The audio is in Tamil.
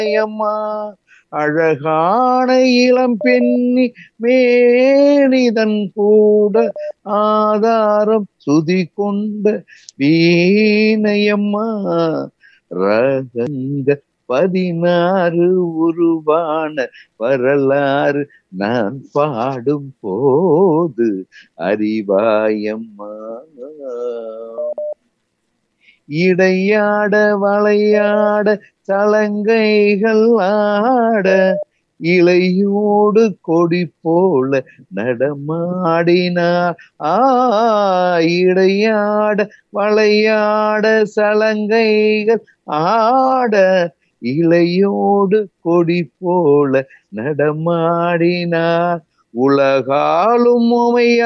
அம்மா அழகான இளம் பெண்ணி மேனிதன் கூட ஆதாரம் சுதி கொண்ட வீணையம்மா ரகங்க பதினாறு உருவான வரலாறு நான் பாடும் போது அறிவாயம்மா இடையாட வளையாட சலங்கைகள் ஆட இளையோடு கொடி போல நடமாடினார் ஆ இடையாட வளையாட சலங்கைகள் ஆட இளையோடு கொடி போல நடமாடினார் உலகாலும் உமையா